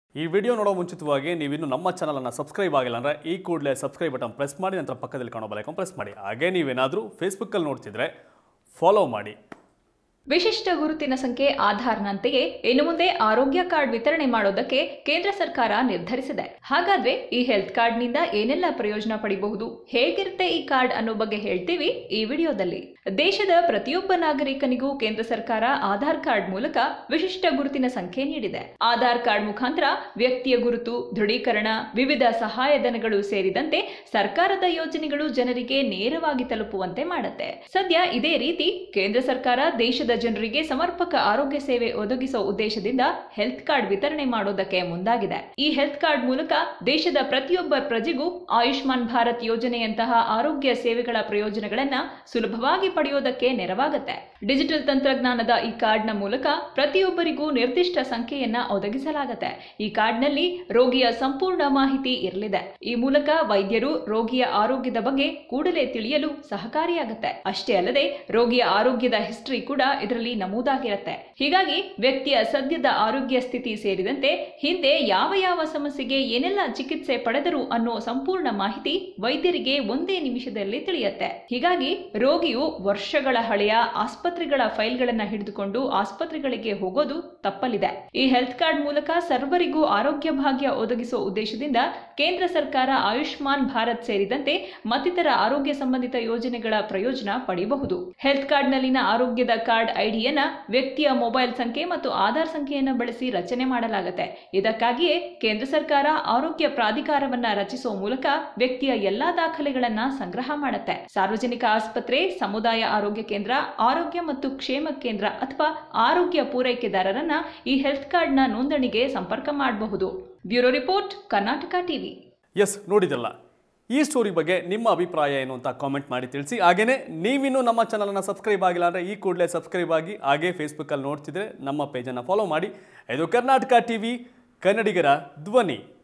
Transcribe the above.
ಈ ವಿಡಿಯೋ ನೋಡೋ ಮುಂಚಿತವಾಗಿ ನೀವಿನ್ನು ನಮ್ಮ ಚಾನಲನ್ನು ಸಬ್ಸ್ಕ್ರೈಬ್ ಆಗಿಲ್ಲ ಅಂದರೆ ಈ ಕೂಡಲೇ ಸಬ್ಸ್ಕ್ರೈಬ್ ಬಟನ್ ಪ್ರೆಸ್ ಮಾಡಿ ನಂತರ ಪಕ್ಕದಲ್ಲಿ ಕಾಣೋ ಬಲೈಕನ್ ಪ್ರೆಸ್ ಮಾಡಿ ಹಾಗೆ ನೀವೇನಾದರೂ ಫೇಸ್ಬುಕ್ಕಲ್ಲಿ ನೋಡ್ತಿದ್ರೆ ಫಾಲೋ ಮಾಡಿ ವಿಶಿಷ್ಟ ಗುರುತಿನ ಸಂಖ್ಯೆ ಆಧಾರ್ನಂತೆಯೇ ಇನ್ನು ಮುಂದೆ ಆರೋಗ್ಯ ಕಾರ್ಡ್ ವಿತರಣೆ ಮಾಡೋದಕ್ಕೆ ಕೇಂದ್ರ ಸರ್ಕಾರ ನಿರ್ಧರಿಸಿದೆ ಹಾಗಾದ್ರೆ ಈ ಹೆಲ್ತ್ ಕಾರ್ಡ್ನಿಂದ ಏನೆಲ್ಲ ಪ್ರಯೋಜನ ಪಡಿಬಹುದು ಹೇಗಿರುತ್ತೆ ಈ ಕಾರ್ಡ್ ಅನ್ನೋ ಬಗ್ಗೆ ಹೇಳ್ತೀವಿ ಈ ವಿಡಿಯೋದಲ್ಲಿ ದೇಶದ ಪ್ರತಿಯೊಬ್ಬ ನಾಗರಿಕನಿಗೂ ಕೇಂದ್ರ ಸರ್ಕಾರ ಆಧಾರ್ ಕಾರ್ಡ್ ಮೂಲಕ ವಿಶಿಷ್ಟ ಗುರುತಿನ ಸಂಖ್ಯೆ ನೀಡಿದೆ ಆಧಾರ್ ಕಾರ್ಡ್ ಮುಖಾಂತರ ವ್ಯಕ್ತಿಯ ಗುರುತು ದೃಢೀಕರಣ ವಿವಿಧ ಸಹಾಯಧನಗಳು ಸೇರಿದಂತೆ ಸರ್ಕಾರದ ಯೋಜನೆಗಳು ಜನರಿಗೆ ನೇರವಾಗಿ ತಲುಪುವಂತೆ ಮಾಡುತ್ತೆ ಸದ್ಯ ಇದೇ ರೀತಿ ಕೇಂದ್ರ ಸರ್ಕಾರ ದೇಶದ ಜನರಿಗೆ ಸಮರ್ಪಕ ಆರೋಗ್ಯ ಸೇವೆ ಒದಗಿಸುವ ಉದ್ದೇಶದಿಂದ ಹೆಲ್ತ್ ಕಾರ್ಡ್ ವಿತರಣೆ ಮಾಡೋದಕ್ಕೆ ಮುಂದಾಗಿದೆ ಈ ಹೆಲ್ತ್ ಕಾರ್ಡ್ ಮೂಲಕ ದೇಶದ ಪ್ರತಿಯೊಬ್ಬ ಪ್ರಜೆಗೂ ಆಯುಷ್ಮಾನ್ ಭಾರತ್ ಯೋಜನೆಯಂತಹ ಆರೋಗ್ಯ ಸೇವೆಗಳ ಪ್ರಯೋಜನಗಳನ್ನ ಸುಲಭವಾಗಿ ಪಡೆಯೋದಕ್ಕೆ ನೆರವಾಗುತ್ತೆ ಡಿಜಿಟಲ್ ತಂತ್ರಜ್ಞಾನದ ಈ ಕಾರ್ಡ್ನ ಮೂಲಕ ಪ್ರತಿಯೊಬ್ಬರಿಗೂ ನಿರ್ದಿಷ್ಟ ಸಂಖ್ಯೆಯನ್ನ ಒದಗಿಸಲಾಗುತ್ತೆ ಈ ಕಾರ್ಡ್ನಲ್ಲಿ ರೋಗಿಯ ಸಂಪೂರ್ಣ ಮಾಹಿತಿ ಇರಲಿದೆ ಈ ಮೂಲಕ ವೈದ್ಯರು ರೋಗಿಯ ಆರೋಗ್ಯದ ಬಗ್ಗೆ ಕೂಡಲೇ ತಿಳಿಯಲು ಸಹಕಾರಿಯಾಗುತ್ತೆ ಅಷ್ಟೇ ಅಲ್ಲದೆ ರೋಗಿಯ ಆರೋಗ್ಯದ ಹಿಸ್ಟರಿ ಕೂಡ ಇದರಲ್ಲಿ ನಮೂದಾಗಿರುತ್ತೆ ಹೀಗಾಗಿ ವ್ಯಕ್ತಿಯ ಸದ್ಯದ ಆರೋಗ್ಯ ಸ್ಥಿತಿ ಸೇರಿದಂತೆ ಹಿಂದೆ ಯಾವ ಯಾವ ಸಮಸ್ಯೆಗೆ ಏನೆಲ್ಲ ಚಿಕಿತ್ಸೆ ಪಡೆದರು ಅನ್ನೋ ಸಂಪೂರ್ಣ ಮಾಹಿತಿ ವೈದ್ಯರಿಗೆ ಒಂದೇ ನಿಮಿಷದಲ್ಲಿ ತಿಳಿಯುತ್ತೆ ಹೀಗಾಗಿ ರೋಗಿಯು ವರ್ಷಗಳ ಹಳೆಯ ಆಸ್ಪತ್ರೆಗಳ ಫೈಲ್ಗಳನ್ನ ಹಿಡಿದುಕೊಂಡು ಆಸ್ಪತ್ರೆಗಳಿಗೆ ಹೋಗೋದು ತಪ್ಪಲಿದೆ ಈ ಹೆಲ್ತ್ ಕಾರ್ಡ್ ಮೂಲಕ ಸರ್ವರಿಗೂ ಆರೋಗ್ಯ ಭಾಗ್ಯ ಒದಗಿಸುವ ಉದ್ದೇಶದಿಂದ ಕೇಂದ್ರ ಸರ್ಕಾರ ಆಯುಷ್ಮಾನ್ ಭಾರತ್ ಸೇರಿದಂತೆ ಮತ್ತಿತರ ಆರೋಗ್ಯ ಸಂಬಂಧಿತ ಯೋಜನೆಗಳ ಪ್ರಯೋಜನ ಪಡೆಯಬಹುದು ಹೆಲ್ತ್ ಕಾರ್ಡ್ನಲ್ಲಿನ ಆರೋಗ್ಯದ ಕಾರ್ಡ್ ಐಡಿಯನ್ನ ವ್ಯಕ್ತಿಯ ಮೊಬೈಲ್ ಸಂಖ್ಯೆ ಮತ್ತು ಆಧಾರ್ ಸಂಖ್ಯೆಯನ್ನು ಬಳಸಿ ರಚನೆ ಮಾಡಲಾಗುತ್ತೆ ಇದಕ್ಕಾಗಿಯೇ ಕೇಂದ್ರ ಸರ್ಕಾರ ಆರೋಗ್ಯ ಪ್ರಾಧಿಕಾರವನ್ನ ರಚಿಸುವ ಮೂಲಕ ವ್ಯಕ್ತಿಯ ಎಲ್ಲಾ ದಾಖಲೆಗಳನ್ನ ಸಂಗ್ರಹ ಮಾಡುತ್ತೆ ಸಾರ್ವಜನಿಕ ಆಸ್ಪತ್ರೆ ಸಮುದಾಯ ಆರೋಗ್ಯ ಕೇಂದ್ರ ಆರೋಗ್ಯ ಮತ್ತು ಕ್ಷೇಮ ಕೇಂದ್ರ ಅಥವಾ ಆರೋಗ್ಯ ಪೂರೈಕೆದಾರರನ್ನ ಈ ಹೆಲ್ತ್ ಕಾರ್ಡ್ನ ನೋಂದಣಿಗೆ ಸಂಪರ್ಕ ಮಾಡಬಹುದು ಬ್ಯೂರೋ ರಿಪೋರ್ಟ್ ಕರ್ನಾಟಕ ಟಿವಿ ಎಸ್ ನೋಡಿದ್ರಲ್ಲ ಈ ಸ್ಟೋರಿ ಬಗ್ಗೆ ನಿಮ್ಮ ಅಭಿಪ್ರಾಯ ಏನು ಅಂತ ಕಾಮೆಂಟ್ ಮಾಡಿ ತಿಳಿಸಿ ಹಾಗೆಯೇ ನೀವಿನ್ನೂ ನಮ್ಮ ಚಾನಲನ್ನು ಸಬ್ಸ್ಕ್ರೈಬ್ ಆಗಿಲ್ಲ ಅಂದರೆ ಈ ಕೂಡಲೇ ಸಬ್ಸ್ಕ್ರೈಬ್ ಆಗಿ ಹಾಗೇ ಫೇಸ್ಬುಕ್ಕಲ್ಲಿ ನೋಡ್ತಿದ್ರೆ ನಮ್ಮ ಪೇಜನ್ನು ಫಾಲೋ ಮಾಡಿ ಇದು ಕರ್ನಾಟಕ ಟಿ ವಿ ಕನ್ನಡಿಗರ ಧ್ವನಿ